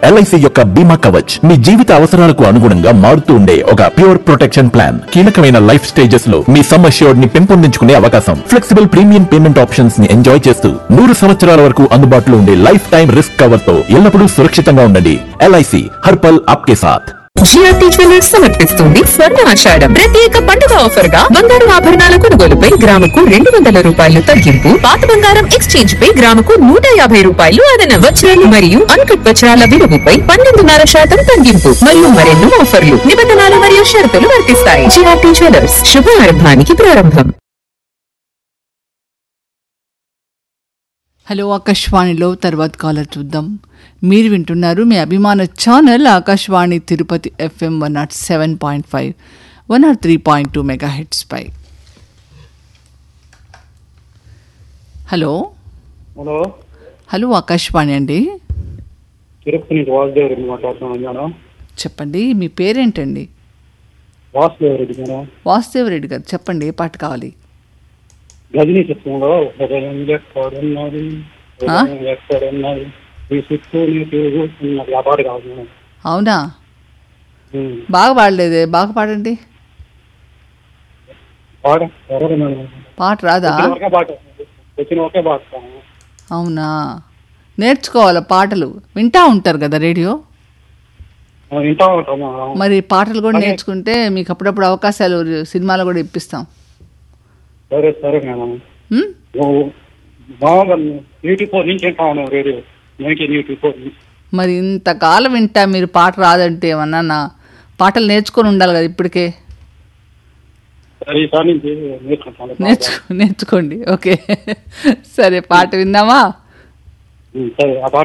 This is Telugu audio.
ఎల్ఐసి యొక్క బీమా కవచ్ మీ జీవిత అవసరాలకు అనుగుణంగా మారుతూ ఉండే ఒక ప్యూర్ ప్రొటెక్షన్ ప్లాన్ కీలకమైన లైఫ్ స్టేజెస్ లో మీ సమ్ అష్యూర్డ్ ని పెంపొందించుకునే అవకాశం ఫ్లెక్సిబుల్ ప్రీమియం పేమెంట్ ఆప్షన్స్ ని ఎంజాయ్ చేస్తూ నూరు సంవత్సరాల వరకు అందుబాటులో ఉండే లైఫ్ టైం రిస్క్ కవర్ తో ఎల్లప్పుడూ సురక్షితంగా ఉండండి ఎల్ఐసి హర్పల్ ఆప్కే సాథ్ జిఆర్టీ జ్యువెలర్స్ సమర్పిస్తుంది స్వర్ణ ఆషాఢం ప్రత్యేక పండుగ ఆఫర్ గా బంగారు ఆభరణాల కొనుగోలుపై గ్రాముకు రెండు వందల రూపాయలు తగ్గింపు పాత బంగారం ఎక్స్చేంజ్ పై గ్రాముకు నూట యాభై రూపాయలు అదన వజ్రాలు మరియు అన్కట్ వజ్రాల విలువపై పన్నెండున్నర శాతం తగ్గింపు మరియు మరెన్నో ఆఫర్లు నిబంధనలు మరియు షరతులు వర్తిస్తాయి జిఆర్టీ జ్యువెలర్స్ శుభారంభానికి ప్రారంభం హలో ఆకాశవాణిలో తర్వాత కాలర్ చూద్దాం మీరు వింటున్నారు మీ అభిమాన channel Akashvani Tirupati F M one not seven point five one not three point two mega hertz పై హలో హలో హలో ఆకాశవాణి అండి తిరుపతి నుంచి వాసుదేవ్ రెడ్డి మాట్లాడుతున్నాను మేడం చెప్పండి మీ పేరేంటండి వాసుదేవ్ రెడ్డి మేడం వాసుదేవ్ రెడ్డి గారు చెప్పండి ఏ పాట కావాలి గజనీ చిత్రంలో హృదయం ఎక్కడున్నది హృదయం ఎక్కడున్నది ఈ చుట్టూ నీ తిరుగుతున్నది ఆ పాట కావాలి మేడం అవునా ఉమ్. బాగా పాడలేదే బాగా పాడండి పాట ఎవరు మేడం పాట రాదా వచ్చిన ఒకే పాట వచ్చిన ఒకే పాట అవునా నేర్చుకోవాలి పాటలు వింటా ఉంటారు కదా రేడియో ఆ, వింటా ఉంటాం మేడం మరి పాటలు కూడా నేర్చుకుంటే మీకు అప్పుడప్పుడు అవకాశాలు సినిమాలు కూడా ఇప్పిస్తాం సరే సరే మేడం ఉమ్? నువ్వు బాగా న్యూటీ ఫోర్ నుంచి వింటా ఉన్నావు రేడియో నైన్టీ న్యూటీ ఫోర్ నుంచి మరి ఇంతకాలం వింటా మీరు పాట రాదంటే ఏమన్నా నా పాటలు నేర్చుకొని ఉండాలి కదా ఇప్పటికే సరే ఈసారి నుంచి నేర్చుకుంటాను నేర్చుకో నేర్చుకోండి ఓకే సరే పాట విందామా ఉమ్, సరే ఆ పాట